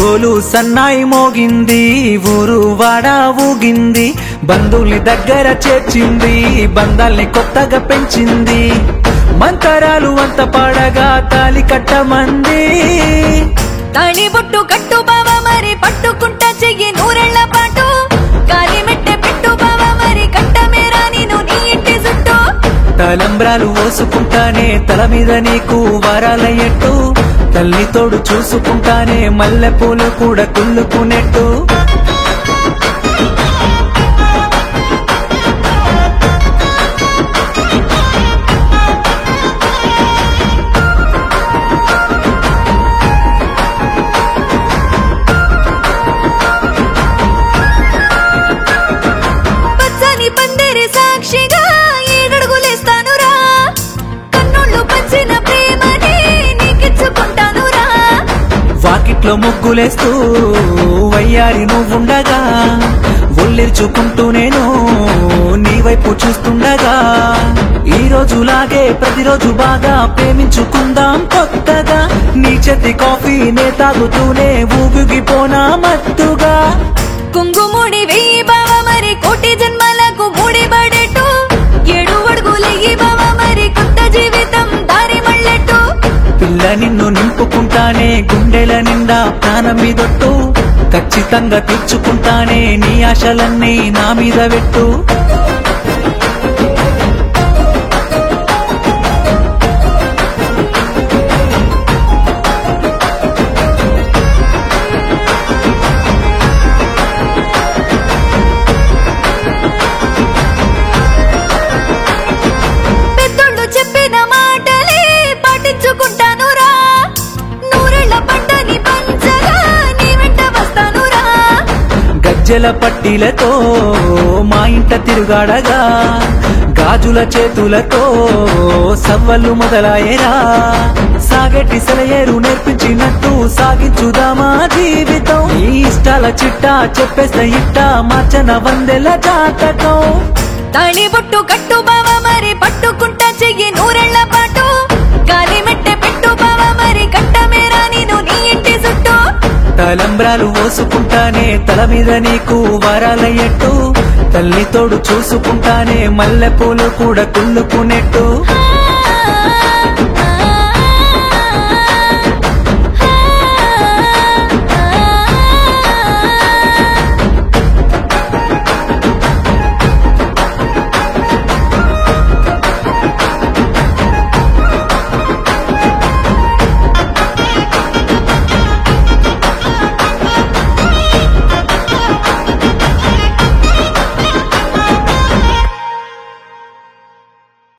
డోలు సన్నాయి మోగింది ఊరు వాడ ఊగింది బంధువుల్ని దగ్గర చేర్చింది బంధాల్ని కొత్తగా పెంచింది మంతరాలు అంత పాడగా తాలి కట్టమంది తాళి బొట్టు కట్టు బావ మరి పట్టుకుంటా చెయ్యి నూరెళ్ల పాటు కాలి మెట్టె పెట్టు బావ మరి కట్ట మేరా నేను నీ ఇంటి చుట్టూ తలంబ్రాలు ఓసుకుంటానే తల మీద నీకు వారాలయ్యట్టు తల్లి తోడు చూసుకుంటానే మల్లె పూలు కూడా కుళ్ళుకునేట్టు పచ్చని పందిరి సాక్షిగా ఏడడుగులేస్తాను రా కన్నుళ్ళు పంచిన ప్రేమని నీకిచ్చుకుంటాను రా వాకిట్లో ముగ్గులేస్తూ వయ్యారి నువ్వుండగా ఒళ్ళిర్చుకుంటూ నేను నీ వైపు చూస్తుండగా ఈ రోజులాగే ప్రతిరోజు బాగా ప్రేమించుకుందాం కొత్తగా నీ చేతి కాఫీ నే తాగుతూనే ఊగిపోనా మత్తుగా కుంగుముడి వెయ్యి బావ మరి కోటి జన్మలకు ముడి పడేట్టు ఏడు అడుగులెయ్యి బావ మరి కొత్త జీవితం దారి మళ్ళెట్టు పిల్ల నిన్ను నింపుకుంటానే గుండెల నిండా ప్రాణం మీదొట్టు ఖచ్చితంగా తీర్చుకుంటానే నీ ఆశలన్నీ నా మీద పెట్టు పెద్దోళ్ళు చెప్పిన మాటలే పాటించుకుంటాను రా నూరెళ్ళ పంటని పంచగా నీ వెంట వస్తాను రా గజ్జెల పట్టీలతో మా ఇంట తిరుగాడగా గాజుల చేతులతో సవ్వళ్ళు మొదలాయేరా సాగెట్టి సెలయేరు నేర్పించినట్టు సాగించుదామా జీవితం ఈ ఇష్టాల చిట్టా చెప్పేస్తే ఇట్ట మార్చన వందెల జాతకం తాళి బొట్టు కట్టు బావ మరి పట్టుకుంటా చెయ్యి నూరెళ్ళ పాటు గాలి మెట్టె పెట్టు బావ మరి కట్ట మేరా నేను నీ ఇంటి చుట్టూ తలంబ్రాలు ఓసుకుంటానే తల మీద నీకు వారాలయ్యట్టు తల్లి తోడు చూసుకుంటానే మల్లె పూలు కూడా కుళ్ళుకునేట్టు ఆ